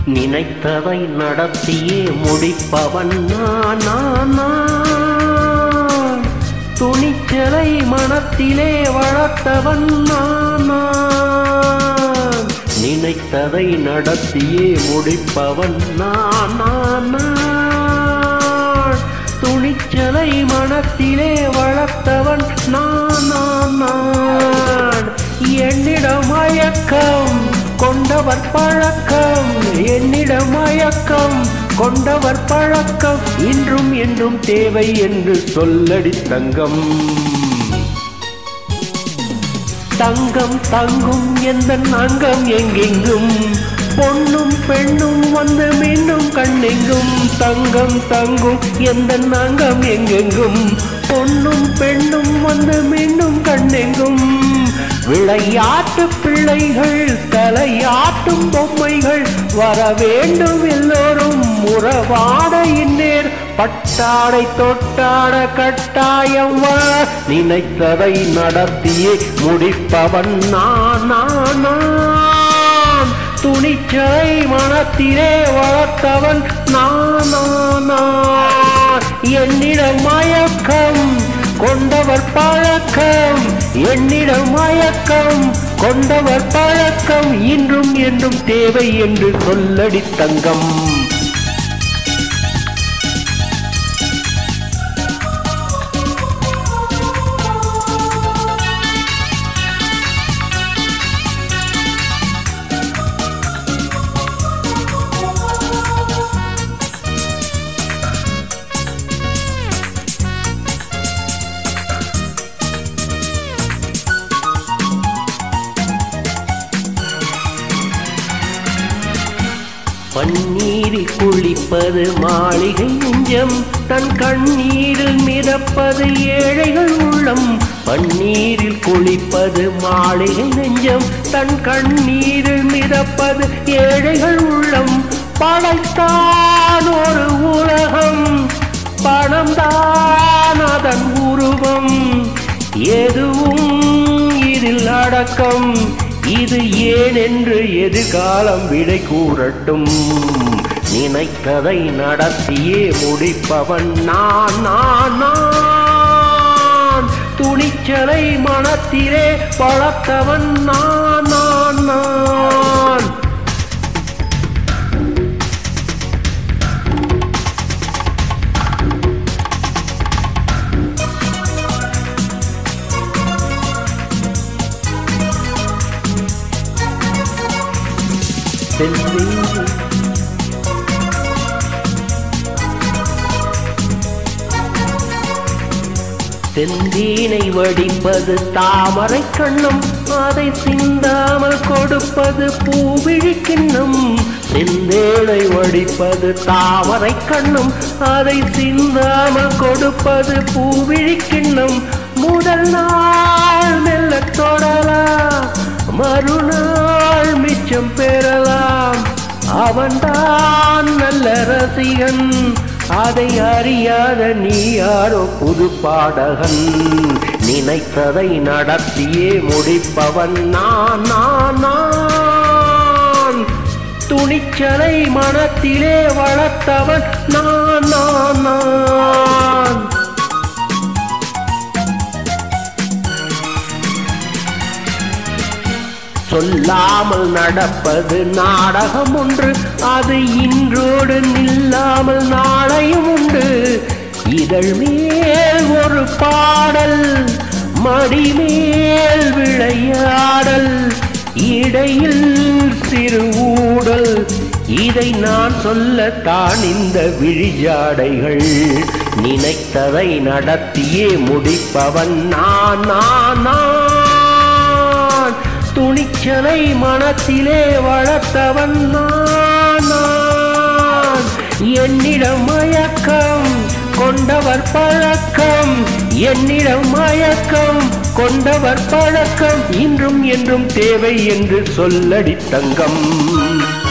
நினைத்ததை நடத்தியே முடிப்பவன் நான் நான், நான். துணிச்சலை மனத்திலே வளர்த்தவன் நான் நான். நினைத்ததை நடத்தியே முடிப்பவன் நான் நான், நான். துணிச்சலை மனத்திலே வளர்த்தவன் நான் நான், நான். என்னிடம் மயக்கம் கொண்டவர் பழக்கம் என்னிடம் மயக்கம் கொண்டவர் பழக்கம் இன்றும் என்றும் தேவை என்று சொல்லடி தங்கம் தங்கம் தங்கும் எந்த அங்கம் எங்கெங்கும் பொண்ணும் பெண்ணும் வந்து மீண்டும் கண்ணெங்கும் தங்கம் தங்கும் எந்த அங்கம் எங்கெங்கும் பொண்ணும் பெண்ணும் வந்து மீண்டும் கண்ணெங்கும் விளையாட்டு பிள்ளைகள் தலையாட்டும் பொம்மைகள் வர வேண்டும் எல்லோரும் உறவாட இந்நேர் பட்டாடை தொட்டாட கட்டாயம் வா நினைத்ததை நடத்தியே முடிப்பவன் நான் நான், நான் துணிச்சலை மனத்திலே வளர்த்தவன் நான் நான், நான் என்னிடம் மயக்கம் கொண்டவர் பழக்கம் என்னிடம் மயக்கம் கொண்டவர் பழக்கம் இன்றும் என்றும் தேவை என்று சொல்லடி தங்கம் பன்னீரில் குளிப்பது மாளிகை நெஞ்சம் தன் கண்ணீரில் மிதப்பது ஏழைகள் உள்ளம் பன்னீரில் குளிப்பது மாளிகை நெஞ்சம் தன் கண்ணீரில் மிதப்பது ஏழைகள் உள்ளம் படைத்தான் ஒரு உலகம் பணம் தான் அதன் உருவம் எதுவும் இதில் அடக்கம் இது ஏன் என்று எதிர்காலம் விடை கூறட்டும் நினைத்ததை நடத்தியே முடிப்பவன் நான் நான் நான் துணிச்சலை மனத்திலே வளர்த்தவன் நான் நான் நான் செல்வேன் செந்தீனை வடிப்பது தாமரை கண்ணம் அதை சிந்தாமல் கொடுப்பது பூவிழி கிண்ணம் செந்தேனை வடிப்பது தாமரை கண்ணம் அதை சிந்தாமல் கொடுப்பது பூவிழி கிண்ணம் முதல் நாள் மெல்ல தொடலாம் மறுநாள் மிச்சம் பெறலாம் அவன்தான் நல்ல ரசிகன் அதை அறியாத நீ யாரோ புது பாடகன் நினைத்ததை நடத்தியே முடிப்பவன் நான் நான் நான் துணிச்சலை மனத்திலே வளர்த்தவன் நான் நான் நான் சொல்லாமல் நடப்பது நாடகம் ஒன்று அது இன்றோடு நில்லாமல் நாளையும் உண்டு இதழ் மேல் ஒரு பாடல் மடி மேல் விளையாடல் இடையில் சிறு ஊடல் இதை நான் சொல்லத்தான் இந்த விழிஜாடைகள் நினைத்ததை நடத்தியே முடிப்பவன் நான் நான் நான் துணிச்சலை மனத்திலே வளர்த்தவன் நான் நான். என்னிடம் மயக்கம் கொண்டவர் பழக்கம் என்னிடம் மயக்கம் கொண்டவர் பழக்கம் இன்றும் என்றும் தேவை என்று சொல்லடி தங்கம்